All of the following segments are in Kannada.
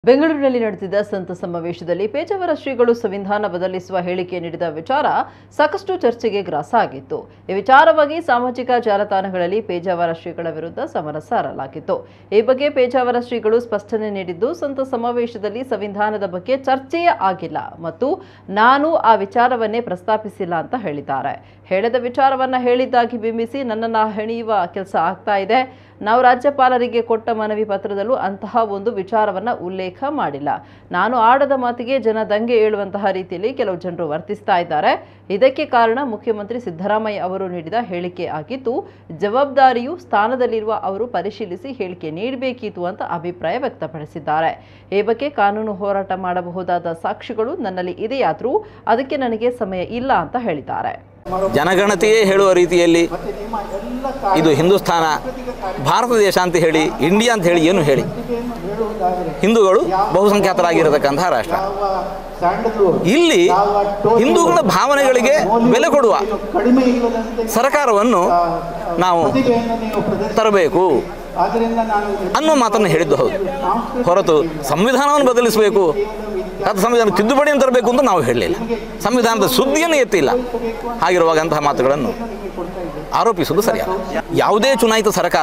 ಬೆಂಗಳೂರಿನಲ್ಲಿ ನಡೆದಿದ್ದ ಸಂತ ಸಮಾವೇಶದಲ್ಲಿ ಪೇಜಾವರ ಶ್ರೀಗಳು ಸಂವಿಧಾನ ಬದಲಿಸುವ ಹೇಳಿಕೆ ನೀಡಿದ ವಿಚಾರ ಸಾಕಷ್ಟು ಚರ್ಚೆಗೆ ಗ್ರಾಸ ಆಗಿತ್ತು ಈ ವಿಚಾರವಾಗಿ ಸಾಮಾಜಿಕ ಜಾಲತಾಣಗಳಲ್ಲಿ ಪೇಜಾವರ ಶ್ರೀಗಳ ವಿರುದ್ಧ ಸಮರ ಸಾರಲಾಗಿತ್ತು ಈ ಬಗ್ಗೆ ಪೇಜಾವರ ಶ್ರೀಗಳು ಸ್ಪಷ್ಟನೆ ನೀಡಿದ್ದು ಸಂತ ಸಮಾವೇಶದಲ್ಲಿ ಸಂವಿಧಾನದ ಬಗ್ಗೆ ಚರ್ಚೆಯೇ ಆಗಿಲ್ಲ ಮತ್ತು ನಾನು ಆ ವಿಚಾರವನ್ನೇ ಪ್ರಸ್ತಾಪಿಸಿಲ್ಲ ಅಂತ ಹೇಳಿದ್ದಾರೆ ಹೇಳದ ವಿಚಾರವನ್ನ ಹೇಳಿದ್ದಾಗಿ ಬಿಂಬಿಸಿ ನನ್ನನ್ನು ಹೆಣೆಯುವ ಕೆಲಸ ಆಗ್ತಾ ಇದೆ ನಾವು ರಾಜ್ಯಪಾಲರಿಗೆ ಕೊಟ್ಟ ಮನವಿ ಪತ್ರದಲ್ಲೂ ಅಂತಹ ಒಂದು ವಿಚಾರವನ್ನ ಉಲ್ಲೇಖ ಮಾಡಿಲ್ಲ ನಾನು ಆಡದ ಮಾತಿಗೆ ಜನ ದಂಗೆ ಏಳುವಂತಹ ರೀತಿಯಲ್ಲಿ ಕೆಲವು ಜನರು ವರ್ತಿಸ್ತಾ ಇದ್ದಾರೆ ಇದಕ್ಕೆ ಕಾರಣ ಮುಖ್ಯಮಂತ್ರಿ ಸಿದ್ದರಾಮಯ್ಯ ಅವರು ನೀಡಿದ ಹೇಳಿಕೆ ಆಗಿದ್ದು ಜವಾಬ್ದಾರಿಯು ಸ್ಥಾನದಲ್ಲಿರುವ ಅವರು ಪರಿಶೀಲಿಸಿ ಹೇಳಿಕೆ ನೀಡಬೇಕಿತ್ತು ಅಂತ ಅಭಿಪ್ರಾಯ ವ್ಯಕ್ತಪಡಿಸಿದ್ದಾರೆ ಈ ಬಗ್ಗೆ ಕಾನೂನು ಹೋರಾಟ ಮಾಡಬಹುದಾದ ಸಾಕ್ಷಿಗಳು ನನ್ನಲ್ಲಿ ಇದೆಯಾದರೂ ಅದಕ್ಕೆ ನನಗೆ ಸಮಯ ಇಲ್ಲ ಅಂತ ಹೇಳಿದ್ದಾರೆ ಜನಗಣತಿಯೇ ಹೇಳುವ ರೀತಿಯಲ್ಲಿ ಇದು ಹಿಂದೂಸ್ಥಾನ ಭಾರತ ದೇಶ ಅಂತ ಹೇಳಿ ಇಂಡಿಯಾ ಅಂತ ಹೇಳಿ ಏನು ಹೇಳಿ ಹಿಂದೂಗಳು ಬಹುಸಂಖ್ಯಾತರಾಗಿರತಕ್ಕಂತಹ ರಾಷ್ಟ್ರ ಇಲ್ಲಿ ಹಿಂದೂಗಳ ಭಾವನೆಗಳಿಗೆ ಬೆಲೆ ಕೊಡುವ ಸರ್ಕಾರವನ್ನು ನಾವು ತರಬೇಕು ಅನ್ನೋ ಮಾತನ್ನು ಹೇಳಿದ್ದು ಹೌದು ಹೊರತು ಸಂವಿಧಾನವನ್ನು ಬದಲಿಸಬೇಕು ಅದು ಸಂವಿಧಾನ ತಿದ್ದುಪಡಿಯನ್ನು ತರಬೇಕು ಅಂತ ನಾವು ಹೇಳಲಿಲ್ಲ ಸಂವಿಧಾನದ ಸುದ್ದಿಯನ್ನು ಎತ್ತಿಲ್ಲ ಹಾಗಿರುವಾಗ ಅಂತಹ ಮಾತುಗಳನ್ನು ಆರೋಪಿಸುವುದು ಸರಿಯಲ್ಲ ಯಾವುದೇ ಚುನಾಯಿತ ಸರ್ಕಾರ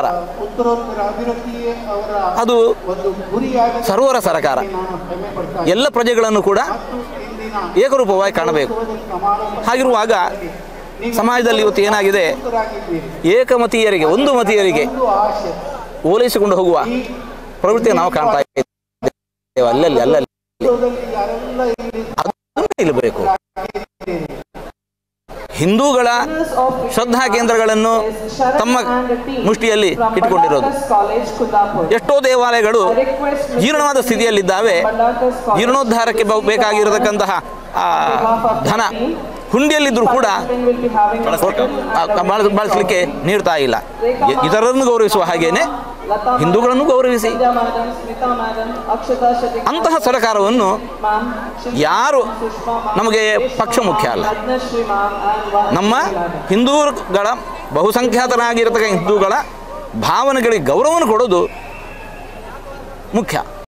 ಅದು ಸರ್ವರ ಸರ್ಕಾರ ಎಲ್ಲ ಪ್ರಜೆಗಳನ್ನು ಕೂಡ ಏಕರೂಪವಾಗಿ ಕಾಣಬೇಕು ಹಾಗಿರುವಾಗ ಸಮಾಜದಲ್ಲಿ ಇವತ್ತು ಏನಾಗಿದೆ ಏಕಮತೀಯರಿಗೆ ಒಂದು ಮತೀಯರಿಗೆ ಓಲೈಸಿಕೊಂಡು ಹೋಗುವ ಪ್ರವೃತ್ತಿ ನಾವು ಕಾಣ್ತಾ ಇದ್ದೇವೆ ಅಲ್ಲಲ್ಲಿ ಅಲ್ಲಲ್ಲಿ ಅದನ್ನು ನಿಲ್ಲಬೇಕು ಹಿಂದೂಗಳ ಶ್ರದ್ಧಾ ಕೇಂದ್ರಗಳನ್ನು ತಮ್ಮ ಮುಷ್ಟಿಯಲ್ಲಿ ಇಟ್ಟುಕೊಂಡಿರೋದು ಎಷ್ಟೋ ದೇವಾಲಯಗಳು ಜೀರ್ಣವಾದ ಸ್ಥಿತಿಯಲ್ಲಿದ್ದಾವೆ ಜೀರ್ಣೋದ್ಧಾರಕ್ಕೆ ಬ- ಬೇಕಾಗಿರತಕ್ಕಂತಹ ಆ, ಧನ ಹುಂಡಿಯಲ್ಲಿದ್ದರೂ ಕೂಡ ಆ, ಬಳಸ- ಬಳಸಲಿಕ್ಕೆ ನೀಡ್ತಾ ಇಲ್ಲ ಇ- ಇತರರನ್ನು ಗೌರವಿಸುವ ಹಾಗೇನೆ ಹಿಂದೂಗಳನ್ನು ಗೌರವಿಸಿ ಅಂತಹ ಸರ್ಕಾರವನ್ನು ಯಾರು ನಮಗೆ ಪಕ್ಷ ಮುಖ್ಯ ಅಲ್ಲ ನಮ್ಮ ಹಿಂದೂಗಳ ಬಹುಸಂಖ್ಯಾತರಾಗಿರತಕ್ಕ ಹಿಂದೂಗಳ ಭಾವನೆಗಳಿಗೆ ಗೌರವವನ್ನು ಕೊಡೋದು ಮುಖ್ಯ